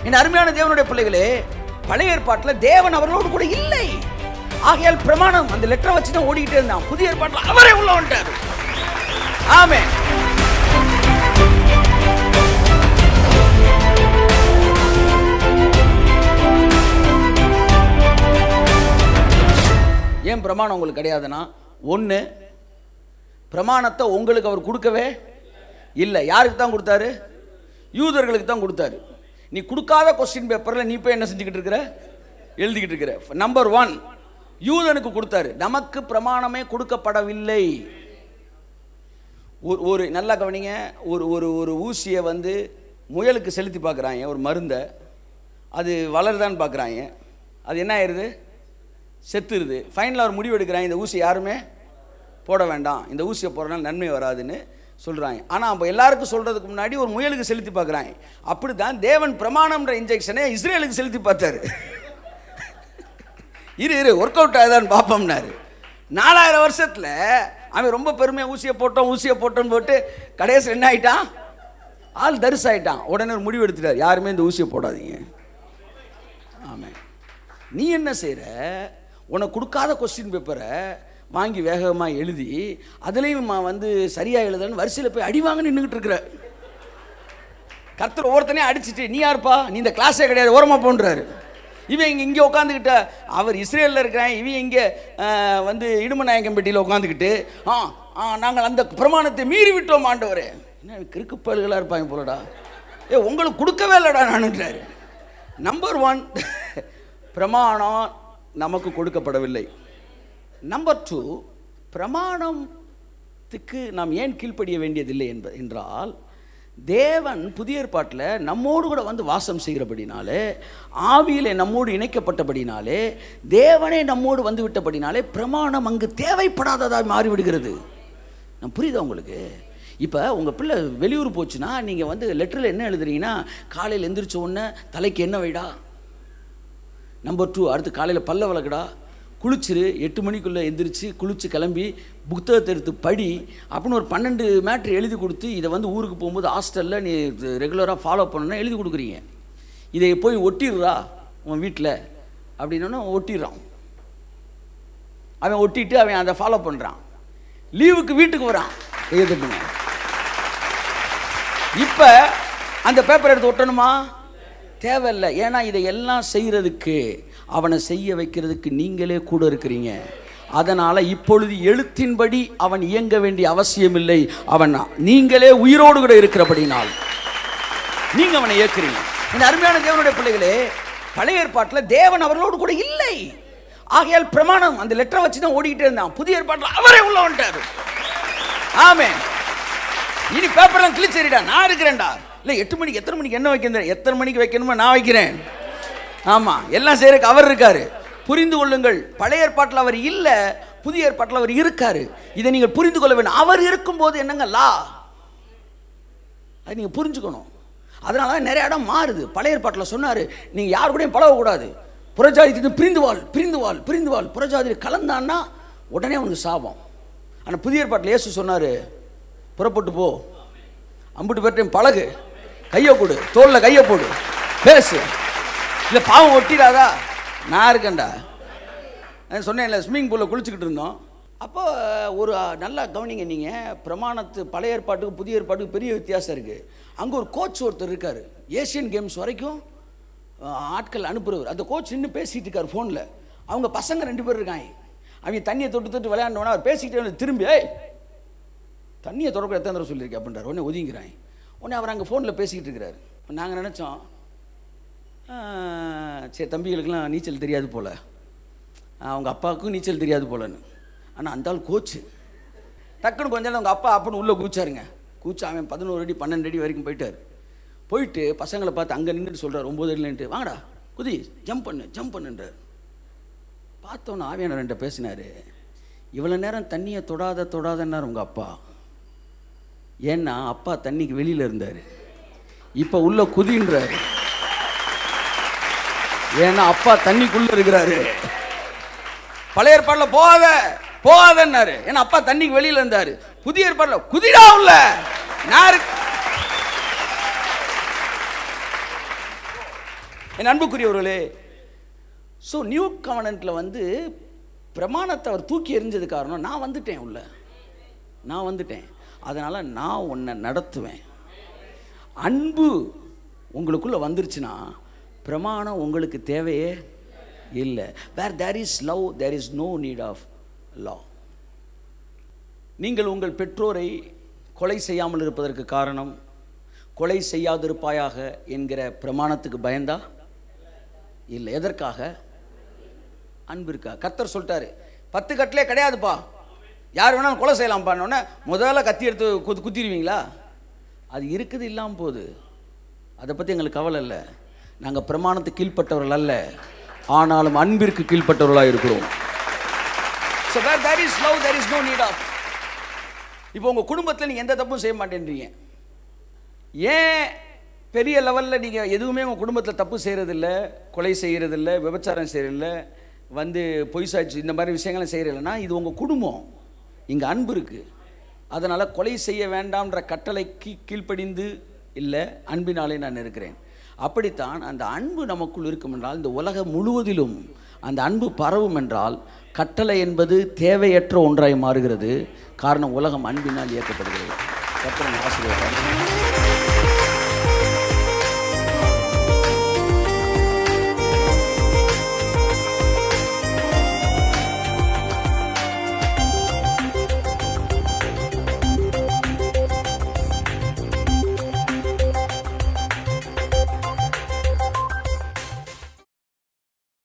என் அருமையான தேவனுடைய பிள்ளைகளே பழைய ஏற்பாட்டில் தேவன் அவர்களோடு கூட இல்லை ஆகையால் பிரமாணம் அந்த லெட்டரை வச்சு தான் ஓடிக்கிட்டே இருந்தான் புதிய ஏற்பாட்டில் அவரே உள்ள வந்துட்டாரு ஆமென் ஏன் பிரமாணம் உங்களுக்கு கிடையாதுன்னா ஒன்று பிரமாணத்தை உங்களுக்கு அவர் கொடுக்கவே இல்லை யாருக்கு தான் கொடுத்தாரு யூதர்களுக்கு தான் கொடுத்தாரு நீ கொடுக்காத கொஸ்டின் பேப்பரில் நீ போய் என்ன செஞ்சுக்கிட்டு இருக்கிற எழுதிக்கிட்டு இருக்கிற நம்பர் ஒன் யூதனுக்கு கொடுத்தாரு நமக்கு பிரமாணமே கொடுக்கப்படவில்லை ஒரு ஒரு நல்லா கவனிங்க ஒரு ஒரு ஒரு ஊசியை வந்து முயலுக்கு செலுத்தி பார்க்குறாங்க ஒரு மருந்தை அது வளருதான்னு பார்க்குறாங்க அது என்ன ஆயிடுது செத்துருது ஃபைனலாக ஒரு முடிவு எடுக்கிறாங்க இந்த ஊசி யாருமே போட வேண்டாம் இந்த ஊசியை போடுறதுனால நன்மை வராதுன்னு சொல்கிறாங்க ஆனால் அப்போ எல்லாருக்கும் சொல்கிறதுக்கு முன்னாடி ஒரு முயலுக்கு செலுத்தி பார்க்குறாங்க அப்படி தான் தேவன் பிரமாணம்ன்ற இன்ஜெக்ஷனை இஸ்ரேலுக்கு செலுத்தி பார்த்தாரு இரு இரு ஒர்க் அவுட் ஆகுதான்னு பார்ப்போம்னாரு நாலாயிரம் வருஷத்தில் அவன் ரொம்ப பெருமையாக ஊசியை போட்டோம் ஊசியை போட்டோன்னு போட்டு கடைசியில் என்ன ஆயிட்டான் ஆள் தரிசு ஆயிட்டான் உடனே ஒரு முடிவு எடுத்துட்டார் யாருமே இந்த ஊசியை போடாதீங்க ஆமாம் நீ என்ன செய்கிற உனக்கு கொடுக்காத கொஸ்டின் பேப்பரை வாங்கி வேகமாக எழுதி அதுலேயும் வந்து சரியாக எழுதன்னு வரிசையில் போய் அடி வாங்க நின்றுக்கிட்டு இருக்கிற கர்த்தர் ஒவ்வொருத்தனையும் அடிச்சிட்டு நீ யாருப்பா நீ இந்த கிளாஸே கிடையாது ஓரமாக போன்றாரு இவன் இங்கே இங்கே உட்காந்துக்கிட்ட அவர் இஸ்ரேலில் இருக்கிறான் இவன் இங்கே அஹ், வந்து இடுமநாயக்கம்பட்டியில் உட்காந்துக்கிட்டு ஆ ஆ நாங்கள் அந்த பிரமாணத்தை மீறி விட்டோம் ஆண்டவரே என்ன கிறுக்கு பயல்களாக இருப்பாங்க போலடா ஏ உங்களுக்கு கொடுக்கவே இல்லைடா நானுன்றாரு நம்பர் ஒன் பிரமாணம் நமக்கு கொடுக்கப்படவில்லை நம்பர் டூ பிரமாணத்துக்கு நாம் ஏன் கீழ்ப்படிய வேண்டியதில்லை என்ப என்றால் தேவன் புதிய ஏற்பாட்டில் நம்மோடு கூட வந்து வாசம் செய்கிறபடினாலே ஆவியிலே நம்மோடு இணைக்கப்பட்டபடினாலே தேவனே நம்மோடு வந்து விட்டபடினாலே பிரமாணம் அங்கு தேவைப்படாததாக மாறிவிடுகிறது நான் புரியுதா உங்களுக்கு இப்போ உங்கள் பிள்ளை வெளியூர் போச்சுன்னா நீங்கள் வந்து லெட்டரில் என்ன எழுதுறீங்கன்னா காலையில் எந்திரிச்ச உடனே தலைக்கு என்ன வைடா நம்பர் டூ அடுத்து காலையில் பல்ல விளக்குடா குளிச்சிரு எட்டு மணிக்குள்ளே எந்திரிச்சு குளிச்சு கிளம்பி புத்தகத்தை எடுத்து படி அப்படின்னு ஒரு பன்னெண்டு மேட்ரு எழுதி கொடுத்து இதை வந்து ஊருக்கு போகும்போது ஹாஸ்டலில் நீ ரெகுலராக ஃபாலோ பண்ணணும்னா எழுதி கொடுக்குறீங்க இதை போய் ஒட்டிடுறா உன் வீட்டில் அப்படின்னா ஒட்டிடுறான் அவன் ஒட்டிட்டு அவன் அதை ஃபாலோ பண்ணுறான் லீவுக்கு வீட்டுக்கு வரான் எழுதுட்டுங்க இப்போ அந்த பேப்பர் எடுத்து ஒட்டணுமா தேவையில்லை ஏன்னா இதை எல்லாம் செய்கிறதுக்கு அவனை செய்ய வைக்கிறதுக்கு நீங்களே கூட இருக்கிறீங்க அதனால் இப்பொழுது எழுத்தின்படி அவன் இயங்க வேண்டிய அவசியமில்லை அவன் நீங்களே உயிரோடு கூட இருக்கிறபடினால் நீங்கள் அவனை இயக்குறீங்க இந்த அருமையான தேவனுடைய பிள்ளைகளே பழைய ஏற்பாட்டில் தேவன் அவர்களோடு கூட இல்லை ஆகையால் பிரமாணம் அந்த லெட்டரை வச்சு தான் ஓடிக்கிட்டே இருந்தான் புதிய ஏற்பாட்டில் அவரே உள்ள வந்துட்டாரு ஆமென் இனி பேப்பர்லாம் கிழிச்சறிடா நான் இருக்கிறேன்டா இல்லை எட்டு மணிக்கு எத்தனை மணிக்கு என்ன வைக்கிறேன் எத்தனை மணிக்கு வைக்கணுமோ நான் வைக்கிறேன் ஆமாம் எல்லாம் செய்யறதுக்கு அவர் இருக்காரு புரிந்து கொள்ளுங்கள் பழைய ஏற்பாட்டில் அவர் இல்லை புதிய ஏற்பாட்டில் அவர் இருக்காரு இதை நீங்கள் புரிந்து கொள்ள வேண்டும் அவர் இருக்கும்போது என்னங்க லா அது நீங்கள் புரிஞ்சுக்கணும் அதனால தான் நிறைய இடம் மாறுது பழைய ஏற்பாட்டில் சொன்னார் நீங்கள் யார் கூடயும் பழகக்கூடாது புறஜாதிக்கு பிரிந்து வாழ் பிரிந்து வாழ் பிரிந்து வாழ் புறஜாதியில் கலந்தான்னா உடனே அவனுக்கு சாபம் ஆனால் புதிய ஏற்பாட்டில் இயேசு சொன்னார் புறப்பட்டு போ அம்பிட்டு பேர்ட்டையும் பழகு கையை கொடு தோளில் கையை போடு பேசு இல்லை பாவம் ஒட்டிடாதா நான் இருக்கேன்டா நான் சொன்னேன்ல ஸ்விம்மிங் பூலில் குளிச்சுக்கிட்டு இருந்தோம் அப்போ ஒரு நல்லா கவனிங்க நீங்கள் பிரமாணத்து பழைய ஏற்பாட்டுக்கு புதிய ஏற்பாட்டுக்கு பெரிய வித்தியாசம் இருக்குது அங்கே ஒரு கோச் ஒருத்தர் இருக்கார் ஏஷியன் கேம்ஸ் வரைக்கும் அஹ், ஆட்கள் அனுப்புறவர் அந்த கோச் இன்னும் பேசிகிட்டு இருக்கார் ஃபோனில் அவங்க பசங்க ரெண்டு பேர் இருக்காங்க அவங்க தண்ணியை தொட்டு தொட்டு விளையாண்டோன்னா அவர் பேசிக்கிட்டே வந்து திரும்பி ஏய் தண்ணியை தொடக்க எத்தனை தடவை சொல்லியிருக்கேன் அப்படின்றார் உடனே ஒதுங்கிறாங்க உடனே அவர் அங்கே ஃபோனில் பேசிக்கிட்டு இருக்கிறார் நாங்கள் நினச்சோம் சரி தம்பிகளுக்கெல்லாம் நீச்சல் தெரியாது போல் அவங்க அப்பாவுக்கும் நீச்சல் தெரியாது போலன்னு ஆனால் அந்த ஆள் கோச்சு டக்குன்னு கொஞ்ச நேரம் அவங்க அப்பா அப்படின்னு உள்ளே கூச்சாருங்க கூச்சா அவன் பதினோரு அடி பன்னெண்டு அடி வரைக்கும் போயிட்டார் போயிட்டு பசங்களை பார்த்து அங்கே நின்றுட்டு சொல்கிறார் ஒம்பது அடிலன்ட்டு வாங்கடா குதி ஜம்ப் பண்ணு ஜம்ப் பண்ணுன்றார் பார்த்தோன்னே ஆவியான ரெண்ட பேசினார் இவ்வளோ நேரம் தண்ணியை தொடாத தொடாதன்னார் உங்கள் அப்பா ஏன்னா அப்பா தண்ணிக்கு வெளியில் இருந்தார் இப்போ உள்ள குதின்றாரு ஏன்னா அப்பா தண்ணிக்குள்ள இருக்கிறாரு பழைய ஏற்பாடுல போகாத போகாதன்னாரு ஏன்னா அப்பா தண்ணிக்கு வெளியில இருந்தாரு புதிய ஏற்பாடுல குதிடா உள்ள நான் இருக்க- என் அன்புக்குரியவர்களே ஸோ நியூ கவனன்ட்டில் வந்து பிரமாணத்தை அவர் தூக்கி எறிஞ்சது காரணம் நான் வந்துட்டேன் உள்ள நான் வந்துட்டேன் அதனால் நான் உன்னை நடத்துவேன் அன்பு உங்களுக்குள்ளே வந்துருச்சுன்னா பிரமாணம் உங்களுக்கு தேவையே இல்லை where there is love there is no need of love நீங்கள் உங்கள் பெற்றோரை கொலை செய்யாமல் இருப்பதற்கு காரணம் கொலை செய்யாதிருப்பாயாக என்கிற பிரமாணத்துக்கு பயந்தா இல்லை எதற்காக அன்பிற்கா கர்த்தர் சொல்லிட்டாரு பத்து கட்டிலே கிடையாதுப்பா யார் வேணாலும் கொலை செய்யலாம்ப்பான்னொன்னே முதல்ல கத்தி எடுத்து குத்து குத்திடுவீங்களா அது இருக்குது இல்லாமல் போகுது அதை பற்றி எங்களுக்கு கவலை இல்லை நாங்கள் பிரமாணத்துக்கு கீழ்ப்பட்டவர்கள் அல்ல ஆனாலும் அன்பிற்கு கீழ்ப்பட்டவர்களாக இருக்கிறோம் so where there is love there is no need of இப்போ உங்கள் குடும்பத்தில் நீங்கள் எந்த தப்பும் செய்ய மாட்டேன்றீங்க ஏன் பெரிய லெவலில் நீங்கள் எதுவுமே உங்கள் குடும்பத்தில் தப்பு செய்கிறதில்ல கொலை செய்கிறதில்ல விபச்சாரம் செய்கிறதில்ல வந்து பொய் சாட்சி இந்த மாதிரி விஷயங்களும் செய்கிறதில்லனா இது உங்கள் குடும்பம் இங்கே அன்பு இருக்குது அதனால் கொலை செய்ய வேண்டாம்ன்ற கட்டளைக்கு கீழ்ப்படிந்து இல்லை அன்பினாலே நான் இருக்கிறேன் அப்படித்தான் அந்த அன்பு நமக்குள் இருக்கும் என்றால் இந்த உலகம் முழுவதிலும் அந்த அன்பு பரவும் என்றால் கட்டளை என்பது தேவையற்ற ஒன்றாய் மாறுகிறது காரணம் உலகம் அன்பினால் இயக்கப்படுகிறது கர்த்தர் நம்மை ஆசீர்வதிப்பார்